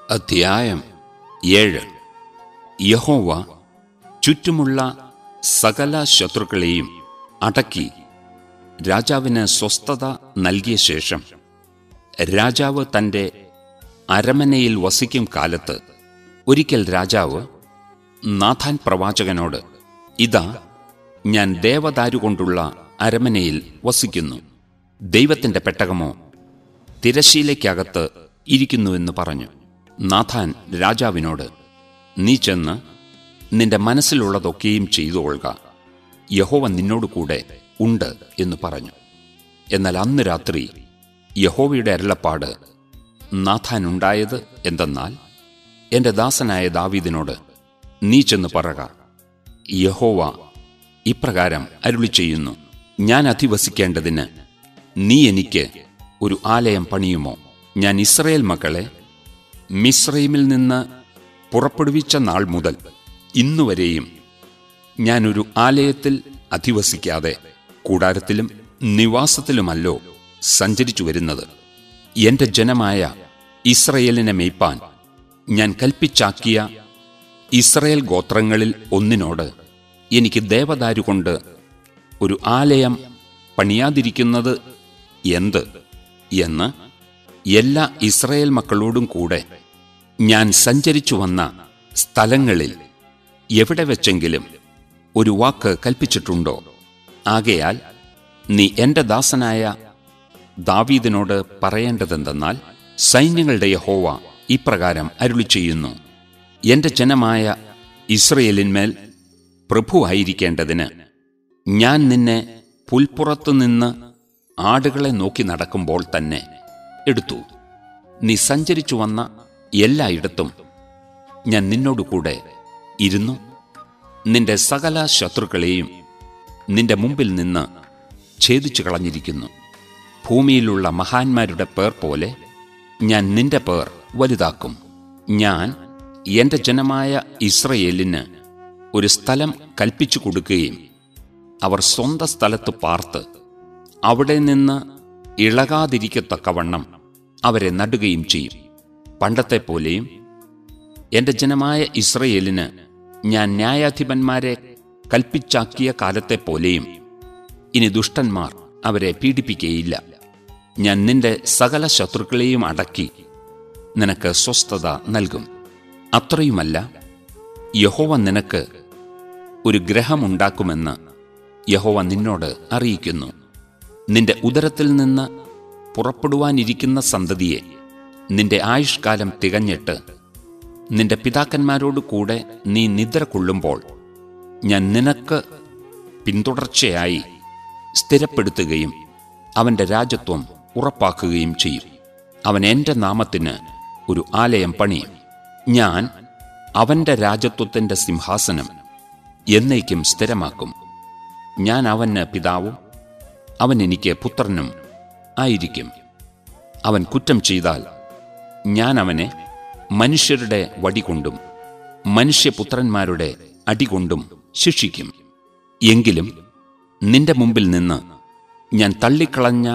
അധ്യായം ഏഴ് യഹോവ ചുറ്റുമുള്ള സകല ശത്രുക്കളെയും അടക്കി രാജാവിന് സ്വസ്ഥത നൽകിയ ശേഷം രാജാവ് തന്റെ അരമനയിൽ വസിക്കും കാലത്ത് ഒരിക്കൽ രാജാവ് നാഥാൻ പ്രവാചകനോട് ഇതാ ഞാൻ ദേവദാരു കൊണ്ടുള്ള അരമനയിൽ വസിക്കുന്നു ദൈവത്തിന്റെ പെട്ടകമോ തിരശീലയ്ക്കകത്ത് ഇരിക്കുന്നുവെന്ന് പറഞ്ഞു നാഥാൻ രാജാവിനോട് നീ ചെന്ന് നിന്റെ മനസ്സിലുള്ളതൊക്കെയും ചെയ്തു കൊള്ളുക യഹോവ നിന്നോട് കൂടെ ഉണ്ട് എന്ന് പറഞ്ഞു എന്നാൽ അന്ന് രാത്രി യഹോവയുടെ അരുളപ്പാട് നാഥാനുണ്ടായത് എന്തെന്നാൽ എന്റെ ദാസനായ ദാവീദിനോട് നീ ചെന്ന് പറക യഹോവ ഇപ്രകാരം അരുളി ചെയ്യുന്നു ഞാൻ അധിവസിക്കേണ്ടതിന് നീ എനിക്ക് ഒരു ആലയം പണിയുമോ ഞാൻ ഇസ്രയേൽ മക്കളെ മിസ്രൈമിൽ നിന്ന് പുറപ്പെടുവിച്ച നാൾ മുതൽ ഇന്നുവരെയും ഞാനൊരു ആലയത്തിൽ അധിവസിക്കാതെ കൂടാരത്തിലും നിവാസത്തിലുമല്ലോ സഞ്ചരിച്ചു വരുന്നത് എന്റെ ജനമായ ഇസ്രയേലിനെ മേയ്പ്പാൻ ഞാൻ കൽപ്പിച്ചാക്കിയ ഇസ്രയേൽ ഗോത്രങ്ങളിൽ ഒന്നിനോട് എനിക്ക് ദേവദാരു കൊണ്ട് ഒരു ആലയം പണിയാതിരിക്കുന്നത് എന്ത് എന്ന് എല്ലാ ഇസ്രയേൽ മക്കളോടും കൂടെ ഞാൻ സഞ്ചരിച്ചു വന്ന സ്ഥലങ്ങളിൽ എവിടെ വെച്ചെങ്കിലും ഒരു വാക്ക് കൽപ്പിച്ചിട്ടുണ്ടോ ആകയാൽ നീ എന്റെ ദാസനായ ദാവീദിനോട് പറയേണ്ടതെന്തെന്നാൽ സൈന്യങ്ങളുടെ യഹോവ ഇപ്രകാരം അരുളി ചെയ്യുന്നു എന്റെ ജനമായ ഇസ്രയേലിന്മേൽ പ്രഭുവായിരിക്കേണ്ടതിന് ഞാൻ നിന്നെ പുൽപ്പുറത്തു നിന്ന് ആടുകളെ നോക്കി നടക്കുമ്പോൾ തന്നെ എടുത്തു നീ സഞ്ചരിച്ചു വന്ന എല്ലായിടത്തും ഞാൻ നിന്നോടുകൂടെ ഇരുന്നു നിന്റെ സകല ശത്രുക്കളെയും നിന്റെ മുമ്പിൽ നിന്ന് ഛേദിച്ചു കളഞ്ഞിരിക്കുന്നു ഭൂമിയിലുള്ള മഹാന്മാരുടെ പേർ പോലെ ഞാൻ നിന്റെ പേർ വലുതാക്കും ഞാൻ എന്റെ ജനമായ ഇസ്രയേലിന് ഒരു സ്ഥലം കൽപ്പിച്ചു കൊടുക്കുകയും അവർ സ്വന്തം സ്ഥലത്ത് പാർത്ത് അവിടെ നിന്ന് ഇളകാതിരിക്കത്തക്കവണ്ണം അവരെ നടുകയും ചെയ്യും പണ്ടത്തെ പോലെയും എന്റെ ജനമായ ഇസ്രയേലിന് ഞാൻ ന്യായാധിപന്മാരെ കൽപ്പിച്ചാക്കിയ കാലത്തെ പോലെയും ഇനി ദുഷ്ടന്മാർ അവരെ പീഡിപ്പിക്കുകയില്ല ഞാൻ നിന്റെ സകല ശത്രുക്കളെയും അടക്കി നിനക്ക് സ്വസ്ഥത നൽകും അത്രയുമല്ല യഹോവ നിനക്ക് ഒരു ഗ്രഹമുണ്ടാക്കുമെന്ന് യഹോവ നിന്നോട് അറിയിക്കുന്നു നിന്റെ ഉദരത്തിൽ നിന്ന് പുറപ്പെടുവാനിരിക്കുന്ന സന്തതിയെ നിന്റെ ആയുഷ്കാലം തികഞ്ഞിട്ട് നിന്റെ പിതാക്കന്മാരോട് കൂടെ നീ നിദ്ര കൊള്ളുമ്പോൾ ഞാൻ നിനക്ക് പിന്തുടർച്ചയായി സ്ഥിരപ്പെടുത്തുകയും അവന്റെ രാജ്യത്വം ഉറപ്പാക്കുകയും ചെയ്യും അവൻ എന്റെ നാമത്തിന് ഒരു ആലയം പണിയും ഞാൻ അവന്റെ രാജ്യത്വത്തിന്റെ സിംഹാസനം എന്നേക്കും സ്ഥിരമാക്കും ഞാൻ അവന് പിതാവും അവൻ എനിക്ക് പുത്രനും ആയിരിക്കും അവൻ കുറ്റം ചെയ്താൽ ഞാൻ അവനെ മനുഷ്യരുടെ വടികൊണ്ടും മനുഷ്യപുത്രന്മാരുടെ അടികൊണ്ടും ശിക്ഷിക്കും എങ്കിലും നിന്റെ മുമ്പിൽ നിന്ന് ഞാൻ തള്ളിക്കളഞ്ഞ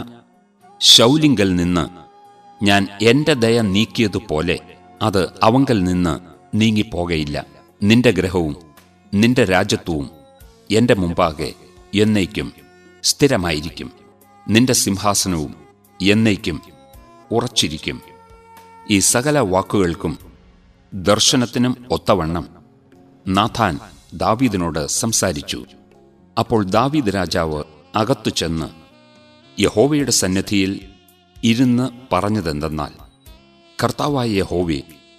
ശൗലിങ്കൽ നിന്ന് ഞാൻ എന്റെ ദയ നീക്കിയതുപോലെ അത് അവങ്കൽ നിന്ന് നീങ്ങിപ്പോകയില്ല നിന്റെ ഗ്രഹവും നിന്റെ രാജ്യത്വവും എന്റെ മുമ്പാകെ എന്നേക്കും സ്ഥിരമായിരിക്കും നിന്റെ സിംഹാസനവും എന്നേക്കും ഉറച്ചിരിക്കും ഈ സകല വാക്കുകൾക്കും ദർശനത്തിനും ഒത്തവണ്ണം നാഥാൻ ദാവീദിനോട് സംസാരിച്ചു അപ്പോൾ ദാവീദ് രാജാവ് അകത്തു ചെന്ന് യഹോവയുടെ സന്നിധിയിൽ ഇരുന്ന് പറഞ്ഞതെന്തെന്നാൽ കർത്താവായ യഹോവേ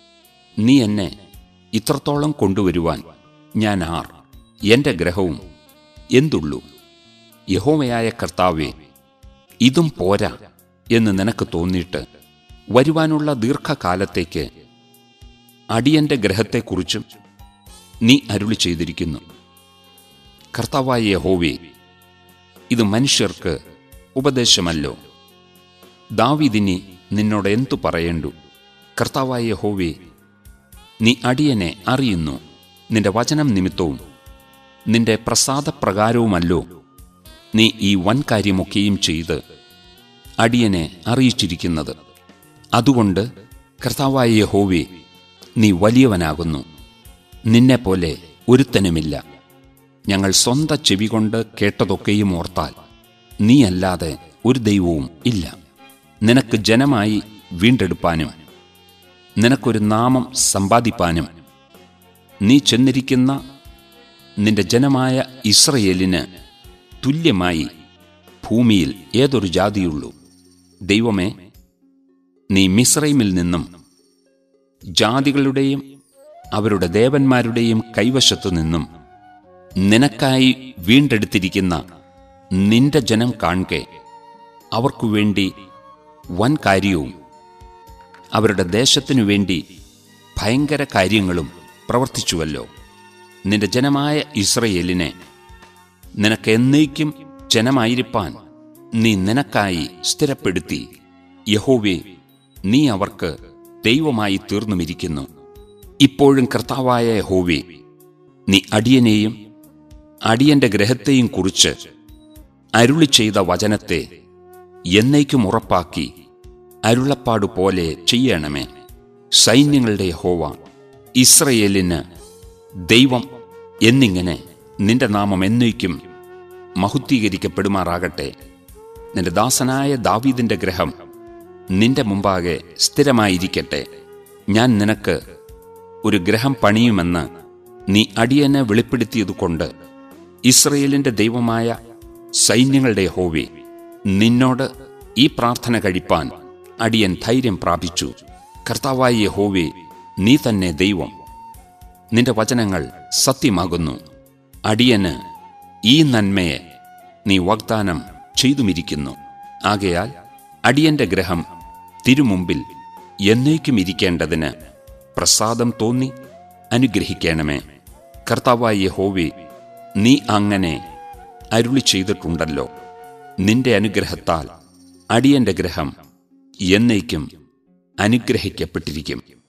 നീ എന്നെ ഇത്രത്തോളം കൊണ്ടുവരുവാൻ ഞാൻ ആർ എന്റെ ഗ്രഹവും എന്തുള്ളൂ യഹോവയായ കർത്താവേ ഇതും പോരാ എന്ന് നിനക്ക് തോന്നിയിട്ട് വരുവാനുള്ള ദീർഘകാലത്തേക്ക് അടിയന്റെ ഗ്രഹത്തെക്കുറിച്ചും നീ അരുളി ചെയ്തിരിക്കുന്നു കർത്താവായ യഹോവേ ഇത് മനുഷ്യർക്ക് ഉപദേശമല്ലോ ദാവിദിനി നിന്നോട് എന്തു പറയേണ്ടു കർത്താവായ യഹോവേ നീ അടിയനെ അറിയുന്നു നിന്റെ വചനം നിമിത്തവും നിന്റെ പ്രസാദപ്രകാരവുമല്ലോ നീ ഈ വൻകാര്യമൊക്കെയും ചെയ്ത് അടിയനെ അറിയിച്ചിരിക്കുന്നത് അതുകൊണ്ട് കർത്താവായ യഹോവേ നീ വലിയവനാകുന്നു നിന്നെപ്പോലെ ഒരുത്തനുമില്ല ഞങ്ങൾ സ്വന്ത ചെവി കൊണ്ട് കേട്ടതൊക്കെയും ഓർത്താൽ നീയല്ലാതെ ഒരു ദൈവവും ഇല്ല നിനക്ക് ജനമായി വീണ്ടെടുപ്പാനും നിനക്കൊരു നാമം സമ്പാദിപ്പാനും നീ ചെന്നിരിക്കുന്ന നിന്റെ ജനമായ ഇസ്രയേലിന് തുല്യമായി ഭൂമിയിൽ ഏതൊരു ജാതിയുള്ളൂ ദൈവമേ നീ മിസ്രൈമിൽ നിന്നും ജാതികളുടെയും അവരുടെ ദേവന്മാരുടെയും കൈവശത്തു നിന്നും നിനക്കായി വീണ്ടെടുത്തിരിക്കുന്ന നിന്റെ ജനം കാൺകെ അവർക്കു വേണ്ടി വൻ കാര്യവും അവരുടെ ദേശത്തിനു വേണ്ടി ഭയങ്കര കാര്യങ്ങളും പ്രവർത്തിച്ചുവല്ലോ നിന്റെ ജനമായ ഇസ്രയേലിനെ നിനക്ക് എന്നേക്കും ജനമായിരിക്കാൻ നീ നിനക്കായി സ്ഥിരപ്പെടുത്തി യഹോവേ നീ അവർക്ക് ദൈവമായി തീർന്നുമിരിക്കുന്നു ഇപ്പോഴും കർത്താവായ യഹോവേ നീ അടിയനെയും അടിയന്റെ ഗ്രഹത്തെയും കുറിച്ച് അരുളി ചെയ്ത വചനത്തെ എന്നേക്കും ഉറപ്പാക്കി അരുളപ്പാട് പോലെ ചെയ്യണമേ സൈന്യങ്ങളുടെ യഹോവ ഇസ്രയേലിന് ദൈവം എന്നിങ്ങനെ നിന്റെ നാമം എന്നേക്കും മഹുദ്ധീകരിക്കപ്പെടുമാറാകട്ടെ നിന്റെ ദാസനായ ദാവീദിന്റെ ഗ്രഹം നിന്റെ മുമ്പാകെ സ്ഥിരമായിരിക്കട്ടെ ഞാൻ നിനക്ക് ഒരു ഗ്രഹം പണിയുമെന്ന് നീ അടിയനെ വെളിപ്പെടുത്തിയതുകൊണ്ട് ഇസ്രയേലിന്റെ ദൈവമായ സൈന്യങ്ങളുടെ ഹോവി നിന്നോട് ഈ പ്രാർത്ഥന കഴിപ്പാൻ അടിയൻ ധൈര്യം പ്രാപിച്ചു കർത്താവായ യഹോവേ നീ തന്നെ ദൈവം നിന്റെ വചനങ്ങൾ സത്യമാകുന്നു അടിയന് ഈ നന്മയെ നീ വാഗ്ദാനം ചെയ്തുമിരിക്കുന്നു ആകയാൽ അടിയന്റെ ഗ്രഹം തിരുമുമ്പിൽ എന്നേക്കും ഇരിക്കേണ്ടതിന് പ്രസാദം തോന്നി അനുഗ്രഹിക്കണമേ കർത്താവായ യഹോവേ നീ അങ്ങനെ അരുളി ചെയ്തിട്ടുണ്ടല്ലോ നിന്റെ അനുഗ്രഹത്താൽ അടിയന്റെ ഗ്രഹം എന്നേക്കും അനുഗ്രഹിക്കപ്പെട്ടിരിക്കും